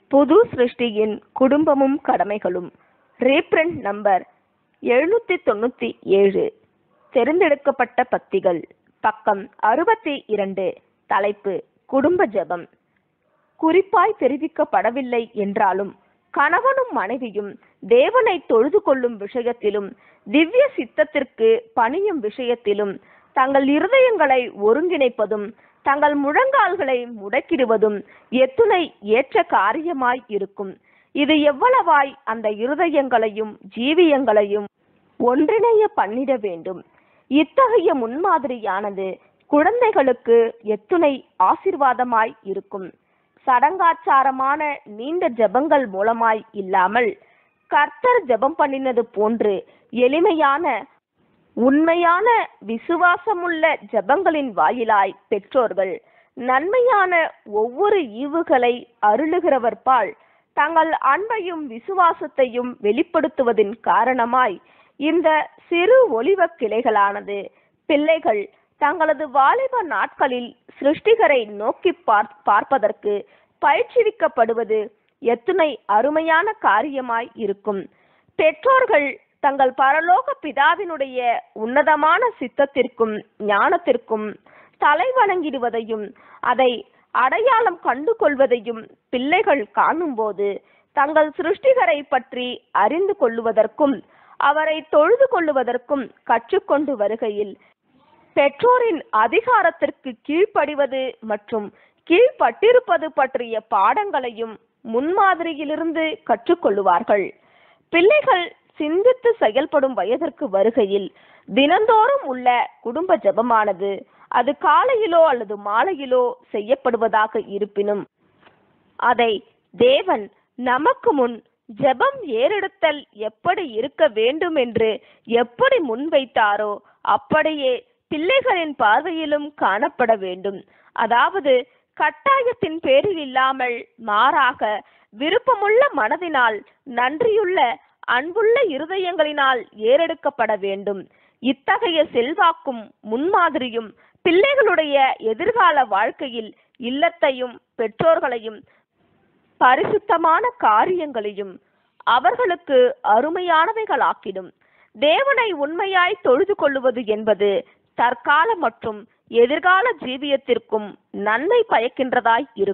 புது சிருஷ்டியின் குடும்பமும் கடமைகளும் reprint number எழுநூத்தி தொண்ணூத்தி ஏழு தெரிந்தெடுக்கப்பட்ட பத்திகள் பக்கம் அறுபத்தி இரண்டு தலைப்பு குடும்ப ஜெபம் குறிப்பாய் தெரிவிக்கப்படவில்லை என்றாலும் கணவனும் மனைவியும் தேவனை தொழுது கொள்ளும் விஷயத்திலும் திவ்ய சித்தத்திற்கு பணியும் விஷயத்திலும் தங்கள் இருதயங்களை ஒருங்கிணைப்பதும் தங்கள் முழங்கால்களை முடக்கிடுவதும் எத்துணை ஏற்ற காரியமாய் இருக்கும் இது எவ்வளவாய் அந்த இருதயங்களையும் ஜீவியங்களையும் ஒன்றிணைய பண்ணிட வேண்டும் இத்தகைய முன்மாதிரியானது குழந்தைகளுக்கு எத்துணை ஆசிர்வாதமாய் இருக்கும் சடங்காச்சாரமான நீண்ட ஜெபங்கள் மூலமாய் இல்லாமல் கர்த்தர் ஜெபம் பண்ணினது போன்று எளிமையான உண்மையான விசுவாசமுள்ள ஜெபங்களின் வாயிலாய் பெற்றோர்கள் நன்மையான ஒவ்வொரு ஈவுகளை அருளுகிறவர் பால் தங்கள் அன்பையும் விசுவாசத்தையும் வெளிப்படுத்துவதின் காரணமாய் இந்த சிறு ஒலிவ கிளைகளானது பிள்ளைகள் தங்களது வாலிப நாட்களில் சிருஷ்டிகரை நோக்கி பார் பார்ப்பதற்கு பயிற்சிவிக்கப்படுவது எத்துணை அருமையான காரியமாய் இருக்கும் பெற்றோர்கள் தங்கள் பரலோக பிதாவினுடைய உன்னதமான சித்தத்திற்கும் ஞானத்திற்கும் தலை வணங்கிடுவதையும் அதை அடையாளம் கண்டு கொள்வதையும் பிள்ளைகள் காணும்போது தங்கள் சிருஷ்டிகரை பற்றி அறிந்து கொள்ளுவதற்கும் அவரை தொழுது கொள்ளுவதற்கும் கற்றுக்கொண்டு வருகையில் பெற்றோரின் அதிகாரத்திற்கு கீழ்ப்படிவது மற்றும் கீழ்ப்பட்டிருப்பது பற்றிய பாடங்களையும் முன்மாதிரியிலிருந்து கற்றுக்கொள்ளுவார்கள் பிள்ளைகள் சிந்தித்து செயல்படும் வயதிற்கு வருகையில் தினந்தோறும் உள்ள குடும்ப ஜெபமானது அது காலையிலோ அல்லது மாலையிலோ செய்யப்படுவதாக இருப்பினும் அதை தேவன் நமக்கு முன் ஜெபம் ஏறெடுத்தல் எப்படி இருக்க வேண்டும் என்று எப்படி முன்வைத்தாரோ அப்படியே பிள்ளைகளின் பார்வையிலும் காணப்பட வேண்டும் அதாவது கட்டாயத்தின் பேரில் இல்லாமல் மாறாக விருப்பமுள்ள மனதினால் நன்றியுள்ள அன்புள்ள இருதயங்களினால் ஏறெடுக்கப்பட வேண்டும் இத்தகைய செல்வாக்கும் முன்மாதிரியும் பிள்ளைகளுடைய எதிர்கால வாழ்க்கையில் இல்லத்தையும் பெற்றோர்களையும் பரிசுத்தமான காரியங்களையும் அவர்களுக்கு அருமையானவைகளாக்கிடும் தேவனை உண்மையாய் தொழுது கொள்ளுவது என்பது தற்கால மற்றும் எதிர்கால ஜீவியத்திற்கும் நன்மை பயக்கின்றதாய் இருக்கும்